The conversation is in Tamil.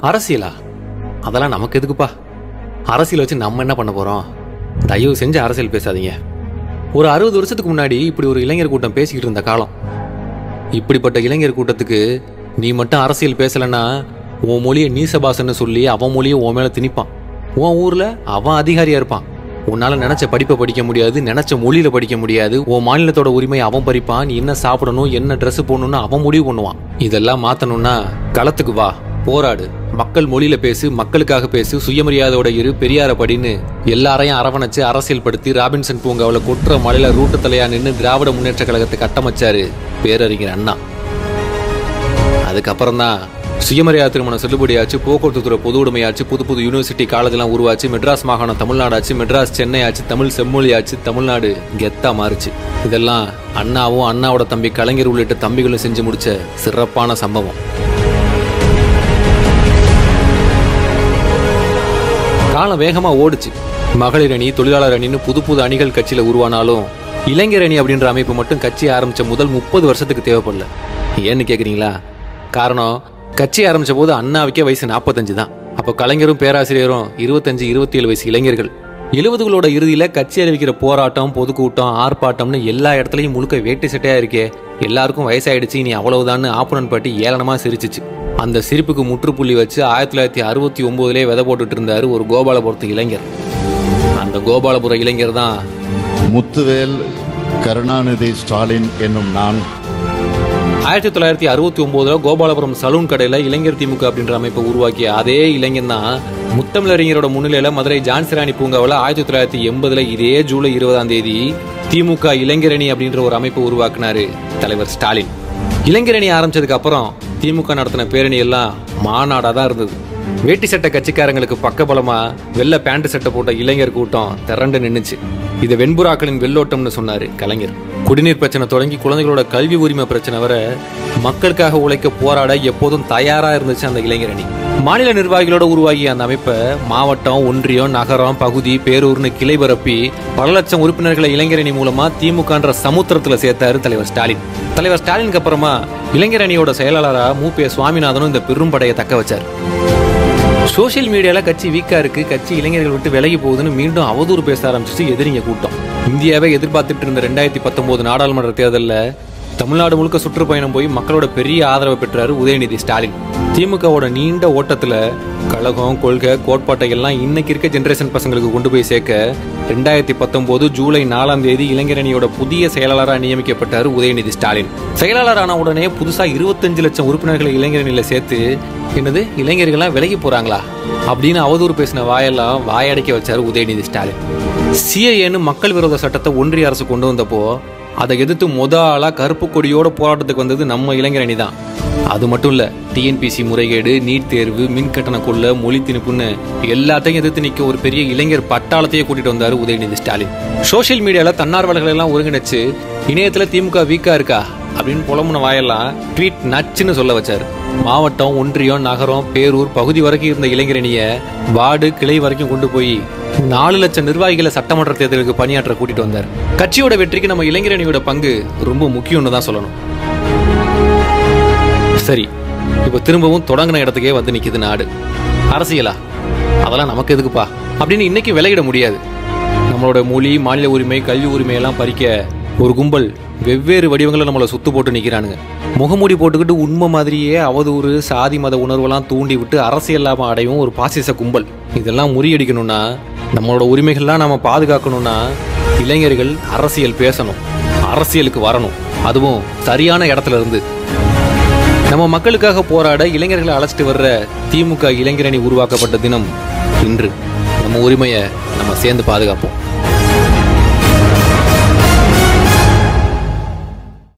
அரசியலா அதெல்லாம் நமக்கு எதுக்குப்பா அரசியல் வச்சு நம்ம என்ன பண்ண போறோம் தயவு செஞ்சு அரசியல் பேசாதீங்க ஒரு அறுபது வருஷத்துக்கு முன்னாடி இப்படி ஒரு இளைஞர் கூட்டம் பேசிக்கிட்டு இருந்த காலம் இப்படிப்பட்ட இளைஞர் கூட்டத்துக்கு நீ மட்டும் அரசியல் பேசலன்னா உன் மொழியை நீசபாசன்னு சொல்லி அவன் மொழியை உன் மேல திணிப்பான் உன் ஊர்ல அவன் அதிகாரியா இருப்பான் உன்னால நினைச்ச படிப்பை படிக்க முடியாது நினைச்ச மொழியில படிக்க முடியாது உன் மாநிலத்தோட உரிமை அவன் பறிப்பான் நீ என்ன சாப்பிடணும் என்ன Dress போடணும்னு அவன் முடிவு பண்ணுவான் இதெல்லாம் மாத்தணும்னா களத்துக்கு வா போராடு மக்கள் மொழியில பேசு மக்களுக்காக பேசு சுயமரியாதையோட இரு பெரியார படின்னு எல்லாரையும் அரவணைச்சு அரசியல் படுத்தி ராபின்சன் பூங்காவில் கொற்ற மலையில ரூட்டு தலையா நின்று திராவிட முன்னேற்ற கழகத்தை கட்டமைச்சாரு பேரறிஞர் அண்ணா அதுக்கப்புறம் தான் சுயமரியாதை திருமணம் செல்லுபடியாச்சு போக்குவரத்து துறை பொது உடைமையாச்சு புது புது யூனிவர்சிட்டி காலேஜெல்லாம் உருவாச்சு மெட்ராஸ் மாகாணம் தமிழ்நாடாச்சு மெட்ராஸ் சென்னை ஆச்சு தமிழ் செம்மொழியாச்சு தமிழ்நாடு கெத்தா மாறுச்சு இதெல்லாம் அண்ணாவும் அண்ணாவோட தம்பி கலைஞர் உள்ளிட்ட தம்பிகளும் செஞ்சு முடிச்ச சிறப்பான சம்பவம் காலம் வேகமா ஓடுச்சு மகளிர் அணி தொழிலாளர் அணின்னு புது புது அணிகள் கட்சியில உருவானாலும் இளைஞர் அணி அப்படின்ற அமைப்பு மட்டும் கட்சி ஆரம்பிச்ச முதல் முப்பது வருஷத்துக்கு தேவைப்படல ஏன்னு கேக்குறீங்களா காரணம் கட்சி ஆரம்பிச்ச போது அண்ணாவுக்கே வயசு நாற்பத்தஞ்சு தான் அப்போ கலைஞரும் பேராசிரியரும் இருபத்தஞ்சு இருபத்தி ஏழு வயசு இளைஞர்கள் எழுபதுகளோட இறுதியில கட்சி அறிவிக்கிற போராட்டம் பொதுக்கூட்டம் ஆர்ப்பாட்டம்னு எல்லா இடத்துலயும் முழுக்க வேட்டி சட்டையா இருக்கே எல்லாருக்கும் வயசாயிடுச்சு நீ அவ்வளவுதான்னு ஆப்பனன் பாட்டி ஏளனமா சிரிச்சிச்சு அந்த சிரிப்புக்கு முற்றுப்புள்ளி வச்சு ஆயிரத்தி தொள்ளாயிரத்தி அறுபத்தி ஒன்பதுலேயே விதை போட்டுட்டு இருந்தாரு ஒரு கோபாலபுரத்து இளைஞர் அந்த கோபாலபுர இளைஞர் தான் முத்துவேல் கருணாநிதி ஸ்டாலின் என்னும் நான் ஆயிரத்தி தொள்ளாயிரத்தி அறுபத்தி ஒன்பதுல கோபாலபுரம் சலூன் கடையில இளைஞர் திமுக அப்படின்ற அமைப்பை உருவாக்கிய அதே இளைஞன் தான் முத்தமிழறிஞரோட முன்னிலையில மதுரை ஜான்சிராணி பூங்காவில் ஆயிரத்தி தொள்ளாயிரத்தி எண்பதுல இதே ஜூலை இருபதாம் தேதி திமுக இளைஞரணி அப்படின்ற ஒரு அமைப்பை உருவாக்குனாரு தலைவர் ஸ்டாலின் இளைஞரணி ஆரம்பிச்சதுக்கு அப்புறம் திமுக நடத்தின பேரணி எல்லாம் மாநாடா தான் இருந்தது வேட்டி சட்டை கட்சிக்காரங்களுக்கு பக்கபலமா வெள்ளை பேண்ட் சட்டை போட்ட இளைஞர் கூட்டம் திரண்டு நின்னுச்சு இது வெண்புறாக்களின் வெள்ளோட்டம்னு சொன்னாரு கலைஞர் குடிநீர் பிரச்சனை தொடங்கி குழந்தைகளோட கல்வி உரிமை பிரச்சனை வர மக்களுக்காக உழைக்க போராட எப்போதும் தயாரா இருந்துச்சு அந்த இளைஞரணி மாநில நிர்வாகிகளோட உருவாகிய அந்த அமைப்பை மாவட்டம் ஒன்றியம் நகரம் பகுதி பேரூர்னு கிளை பரப்பி பல லட்சம் உறுப்பினர்களை இளைஞரணி மூலமா திமுகன்ற சமுத்திரத்துல சேர்த்தாரு தலைவர் ஸ்டாலின் தலைவர் ஸ்டாலினுக்கு அப்புறமா இளைஞரணியோட செயலாளரா மு பே சுவாமிநாதனும் இந்த பெரும்படையை தக்க வச்சார் சோஷியல் மீடியால கட்சி வீக்கா இருக்கு கட்சி இளைஞர்கள் விட்டு விலகி போகுதுன்னு மீண்டும் அவதூறு பேச ஆரம்பிச்சிச்சு எதிரிங்க கூட்டம் இந்தியாவை எதிர்பார்த்துட்டு இருந்த ரெண்டாயிரத்தி பத்தொன்பது நாடாளுமன்ற தேர்தலில் தமிழ்நாடு முழுக்க சுற்றுப்பயணம் போய் மக்களோட பெரிய ஆதரவை பெற்றாரு உதயநிதி ஸ்டாலின் திமுகவோட நீண்ட ஓட்டத்துல கழகம் கொள்கை கோட்பாட்டை எல்லாம் இன்னைக்கு இருக்க ஜெனரேஷன் பசங்களுக்கு கொண்டு போய் சேர்க்க ரெண்டாயிரத்தி பத்தொன்பது ஜூலை நாலாம் தேதி இளைஞரணியோட புதிய செயலாளராக நியமிக்கப்பட்டார் உதயநிதி ஸ்டாலின் செயலாளரான உடனே புதுசா இருபத்தஞ்சு லட்சம் உறுப்பினர்களை இளைஞரணியில சேர்த்து என்னது இளைஞர்கள்லாம் விலகி போறாங்களா அப்படின்னு அவதூறு பேசின வாயெல்லாம் வாயடைக்க வச்சாரு உதயநிதி ஸ்டாலின் சிஏஏன்னு மக்கள் விரோத சட்டத்தை ஒன்றிய அரசு கொண்டு வந்தப்போ அதை எதிர்த்து முத ஆளா கருப்பு கொடியோட போராட்டத்துக்கு வந்தது நம்ம இளைஞரணி தான் அது மட்டும் இல்ல டிஎன்பிசி முறைகேடு நீட் தேர்வு மின் கட்டண கொள்ள மொழி திணிப்புன்னு எல்லாத்தையும் எதிர்த்து நிக்க ஒரு பெரிய இளைஞர் பட்டாளத்தையே கூட்டிட்டு வந்தாரு உதயநிதி ஸ்டாலின் சோஷியல் மீடியால தன்னார்வலர்கள் எல்லாம் ஒருங்கிணைச்சு இணையத்துல திமுக வீக்கா இருக்கா அப்படின்னு புலம்புன வாயெல்லாம் ட்வீட் நச்சுன்னு சொல்ல வச்சாரு மாவட்டம் ஒன்றியம் நகரம் பேரூர் பகுதி வரைக்கும் இருந்த இளைஞரணிய வார்டு கிளை வரைக்கும் கொண்டு போய் நாலு லட்சம் நிர்வாகிகளை சட்டமன்ற தேர்தலுக்கு பணியாற்ற கூட்டிட்டு வந்தார் கட்சியோட வெற்றிக்கு நம்ம இளைஞரணியோட பங்கு ரொம்ப முக்கியம்னு தான் சொல்லணும் சரி இப்போ திரும்பவும் தொடங்கின இடத்துக்கே வந்து நிக்குது நாடு அரசியலா அதெல்லாம் நமக்கு எதுக்குப்பா அப்படின்னு இன்னைக்கு விலகிட முடியாது நம்மளோட மொழி மாநில உரிமை கல்வி உரிமை எல்லாம் பறிக்க ஒரு கும்பல் வெவ்வேறு வடிவங்களில் நம்மளை சுத்து போட்டு நிற்கிறானுங்க முகமூடி போட்டுக்கிட்டு உண்மை மாதிரியே அவதூறு சாதி மத உணர்வெல்லாம் தூண்டி விட்டு அரசியல் லாபம் அடையும் ஒரு பாசிச கும்பல் இதெல்லாம் முறியடிக்கணும்னா நம்மளோட உரிமைகள்லாம் நம்ம பாதுகாக்கணும்னா இளைஞர்கள் அரசியல் பேசணும் அரசியலுக்கு வரணும் அதுவும் சரியான இடத்துல இருந்து நம்ம மக்களுக்காக போராட இளைஞர்களை அழைச்சிட்டு வர்ற திமுக இளைஞரணி உருவாக்கப்பட்ட தினம் இன்று நம்ம உரிமையை நம்ம சேர்ந்து பாதுகாப்போம்